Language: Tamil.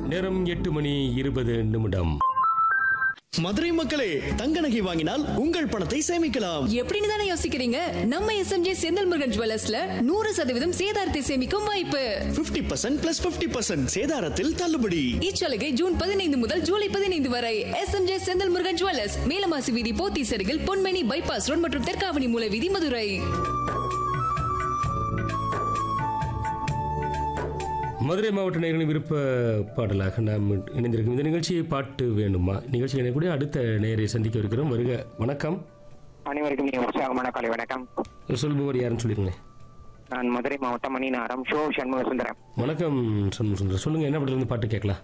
நேரம் எட்டு மணி இருபது நிமிடம் மதுரை மக்களே தங்க நகை வாங்கினால் உங்கள் பணத்தை சேமிக்கலாம் எப்படின்னு தானே யோசிக்கிறீங்க நம்ம எஸ்எம்ஜே செந்தில் முருகன் ஜுவல்லர்ஸ்ல நூறு சதவீதம் சேதாரத்தை சேமிக்கும் வாய்ப்பு 50% பர்சன்ட் பிளஸ் பிப்டி பர்சன்ட் சேதாரத்தில் தள்ளுபடி இச்சலுகை ஜூன் பதினைந்து முதல் ஜூலை பதினைந்து வரை எஸ்எம்ஜே செந்தில் முருகன் ஜுவல்லர்ஸ் மேலமாசி வீதி போத்தி சருகில் பொன்மணி பைபாஸ் ரோட் மற்றும் தெற்காவணி மூல வீதி மதுரை மதுரை மாவட்ட நேயர்களின் விருப்ப பாடலாக நாம் இணைந்திருக்கும் இந்த நிகழ்ச்சியை பாட்டு வேண்டுமா நிகழ்ச்சியில் இணையக்கூடிய அடுத்த நேயரை சந்திக்க இருக்கிறோம் வருக வணக்கம் அனைவருக்கும் இனிய உற்சாகமான காலை வணக்கம் சொல்பவர் யாருன்னு சொல்லிருங்க நான் மதுரை மாவட்டம் மணிநாரம் ஷோ சண்முக சுந்தரம் வணக்கம் சண்முக சுந்தரம் சொல்லுங்க என்ன படத்துல இருந்து பாட்டு கேட்கலாம்